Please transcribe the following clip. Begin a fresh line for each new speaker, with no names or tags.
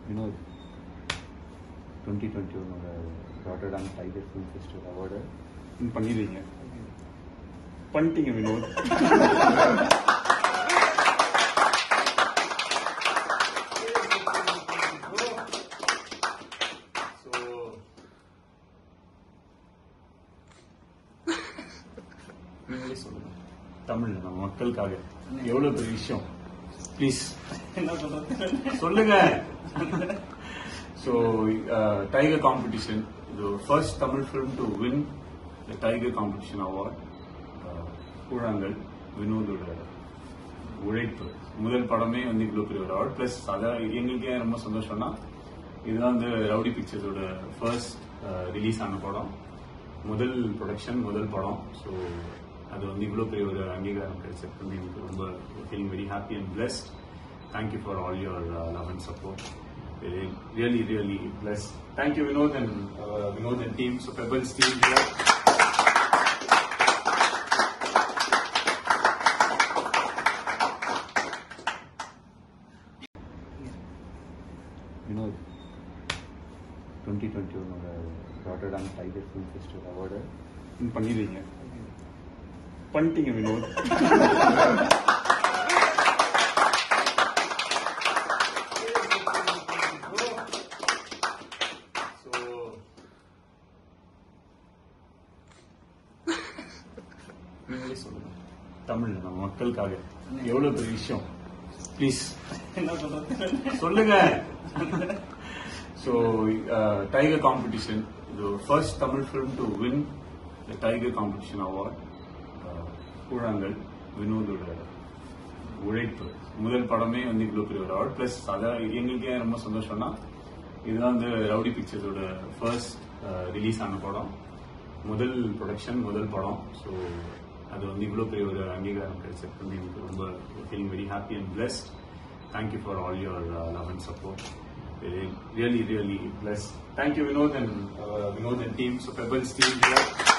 Vinod twenty twenty ஒன்னோட Rotterdam tiger film festival award பண்ணிடுவீங்க பண்ணிட்டீங்க வினோத் ஸோ நீங்களே சொல்லுங்க தமிழ்ல நம்ம மக்களுக்காக எவ்வளவு பெரிய விஷயம் ப்ளீஸ்
என்ன சொல்றது
சொல்லுங்க ஸோ டைகர் காம்படிஷன் இது first Tamil film to win the tiger competition award Koozhangal வினோதோட உழைப்பு முதல் படமே வந்து இவ்வளோ பெரிய ஒரு அவார்ட் ப்ளஸ் அதான் எங்களுக்கு ஏன் ரொம்ப சந்தோஷம்னா இதுதான் வந்து ரவுடி பிக்சர்ஸோட ஃபர்ஸ்ட் ரிலீஸ் ஆன படம் முதல் ப்ரொடக்ஷன் முதல் படம் ஸோ அது வந்து இவ்வளோ பெரிய ஒரு அங்கீகாரம் கிடைச்சது வந்து எனக்கு ரொம்ப feeling very happy and blessed thank you for all your love and support really really bless thank you Vinoth and Vinoth and team so Pebbles team Vinoth twenty twenty ஒன்னோட Rotterdam tiger film festival award பண்ணிடுவீங்க பண்ணிட்டீங்க வினோத் ஸோ நீங்களே சொல்லுங்க தமிழ்ல நம்ம மக்களுக்காக எவ்வளவு பெரிய விஷயம் ப்ளீஸ்
என்ன சொல்றது
சொல்லுங்க ஸோ டைகர் காம்படிஷன் இது first Tamil film to win the tiger competition award Koozhangal வினோதோட உழைப்பு முதல் படமே வந்து இவ்வளோ பெரிய ஒரு அவார்ட் ப்ளஸ் அதான் எங்களுக்கு ஏன் ரொம்ப சந்தோஷம்னா இதுதான் வந்து ரவுடி பிக்சர்ஸோட ஃபர்ஸ்ட் ரிலீஸ் ஆன படம் முதல் ப்ரொடக்ஷன் முதல் படம் ஸோ அது வந்து இவ்வளோ பெரிய ஒரு அங்கீகாரம் கிடைச்சது வந்து எனக்கு ரொம்ப feeling very happy and blessed thank you for all your love and support really really bless thank you Vinoth and Vinoth and team so Pebbles team